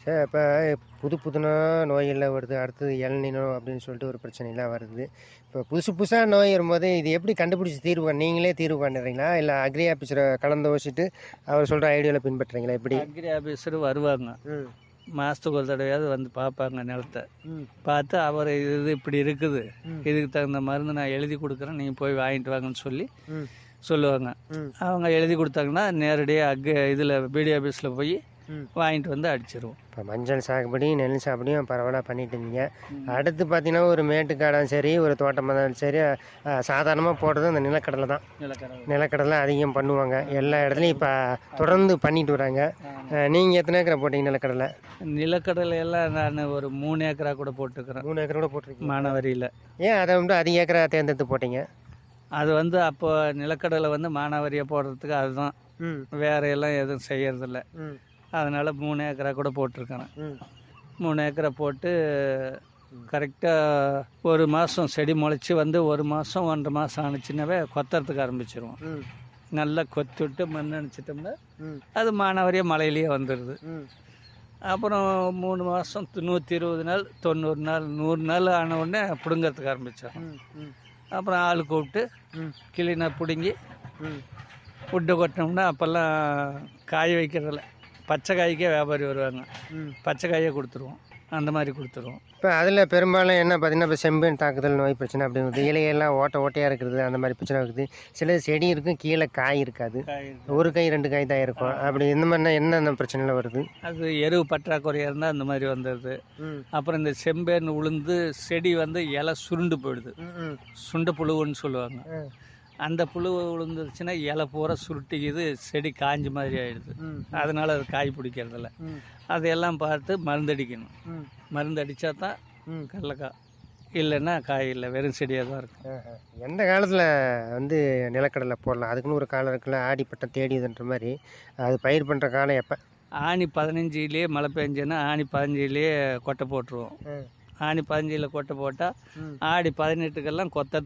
சரி இப்போ புது புதுனா நோயெல்லாம் வருது அடுத்தது இளநினோ அப்படின்னு சொல்லிட்டு ஒரு பிரச்சனைலாம் வருது இப்போ புதுசு புதுசாக நோய் வரும்போது இது எப்படி கண்டுபிடிச்சி தீர்வு காண- நீங்களே தீர்வு பண்ணுறீங்களா இல்லை அக்ரி ஆஃபீஸரை கலந்து வச்சுட்டு அவர் சொல்கிற ஐடியாவில் பின்பற்றுறீங்களா எப்படி அக்ரி ஆஃபீஸர் வருவாங்க ம் மாதத்துக்கு ஒரு தடவையாவது வந்து பார்ப்பாங்க நிலத்தை ம் பார்த்து அவர் இது இது இப்படி இருக்குது ம். இதுக்கு தகுந்த மருந்து நான் எழுதி கொடுக்குறேன் நீங்கள் போய் வாங்கிட்டு வாங்கன்னு சொல்லி ம் சொல்லுவாங்க ம் அவங்க எழுதி கொடுத்தாங்கன்னா நேரடியாக அக் இதில் பிடி ஆஃபீஸில் போய் ம் வாங்கிட்டு வந்து அடிச்சிருவோம் இப்போ மஞ்சள் சாகுபடி நெல் சாகுபடியும் பரவலாக பண்ணிட்டு இருந்தீங்க ம். அடுத்து பார்த்தீங்கன்னா ஒரு மேட்டுக்காடாலும் சரி ஒரு தோட்டமாக இருந்தாலும் சரி சாதாரணமாக போடுறது அந்த நிலக்கடலை தான் நிலக்கடலை நிலக்கடலை அதிகம் பண்ணுவாங்க எல்லா இடத்துலையும் இப்போ தொடர்ந்து பண்ணிட்டு வராங்க நீங்கள் எத்தனை ஏக்கரை போட்டீங்க நிலக்கடலை நிலக்கடலை எல்லாம் நான் ஒரு மூணு ஏக்கரா கூட போட்டுக்கிறேன் மூணு ஏக்கர் கூட போட்டிருக்கீங்க மானாவாரியில் ஏன் அதை வந்து அதிக ஏக்கரா தேர்ந்தெடுத்து போட்டீங்க அது வந்து அப்போ நிலக்கடலை வந்து மானாவாரியாக போடுறதுக்கு அதுதான் ம் வேற எல்லாம் எதுவும் செய்யறதில்ல ம் அதனால மூணு ஏக்கரா கூட போட்டிருக்கிறேன் ம் மூணு ஏக்கரை போட்டு கரெக்டாக ஒரு மாதம் செடி முளைச்சி வந்து ஒரு மாதம் ஒன்றரை மாதம் ஆணுச்சுன்னாவே கொத்துறதுக்கு ஆரம்பிச்சிருவோம் ம் நல்லா கொத்தி விட்டு மண் அணைச்சிட்டோம்னா ம் அது மானாவாரியாக மலையிலேயே வந்துடுது ம் அப்புறம் மூணு மாதம் நூற்றி இருபது நாள் தொண்ணூறு நாள் நூறு நாள் ஆன உடனே பிடுங்கிறதுக்கு ஆரம்பித்தோம் ம் ம் அப்புறம் ஆள் கூப்பிட்டு ம் கிளினை பிடுங்கி ம் விட்டு கொட்டினோம்னா அப்போல்லாம் காய வைக்கிறதில்ல பச்சை காய்க்கே வியாபாரி வருவாங்க ம் பச்சை காயே கொடுத்துருவோம் அந்த மாதிரி கொடுத்துருவோம் இப்போ அதில் பெரும்பாலும் என்ன பார்த்தீங்கன்னா இப்போ செம்பேன் தாக்குதல் நோய் பிரச்சனை அப்படிங்கிறது இலையெல்லாம் ஓட்ட ஓட்டையாக இருக்கிறது அந்த மாதிரி பிரச்சனை இருக்குது சில செடி இருக்கும் கீழே காய் இருக்காது காய் ஒரு கை ரெண்டு காய் தான் இருக்கும் அப்படி இந்த மாதிரினா என்னென்ன பிரச்சனைலாம் வருது அது எருவு பற்றாக்குறையாக இருந்தால் அந்த மாதிரி வந்துடுது ம் அப்புறம் இந்த செம்பேன் உளுந்து செடி வந்து இலை சுருண்டு போயிடுது ம் சுண்ட புழுவுன்னு சொல்லுவாங்க ம் அந்த புழு விழுந்துருச்சுன்னா இலை பூரா சுருட்டிக்குது செடி காஞ்ச மாதிரி ஆயிடுது ம் அதனால அது காய் பிடிக்கிறதில்ல ம் அதையெல்லாம் பார்த்து மருந்தடிக்கணும் ம் மருந்து அடித்தா தான் ம் கடலக்காய் இல்லைன்னா காய் இல்லை வெறும் செடியாக தான் இருக்கும் ஆஹா. எந்த காலத்தில் வந்து நிலக்கடலை போடலாம் அதுக்குன்னு ஒரு காலம் இருக்குல்ல ஆடி பட்டம் தேடியதுன்ற மாதிரி அது பயிர் பண்ணுற காலம் எப்போ ஆணி பதினஞ்சுலேயே மழை பெஞ்சேன்னா ஆணி பதினஞ்சுலேயே கொட்டை போட்டுருவோம் ஆணி பதினஞ்சில் கொட்டை போட்டால் ம் ஆடி பதினெட்டுக்கெல்லாம் கொத்த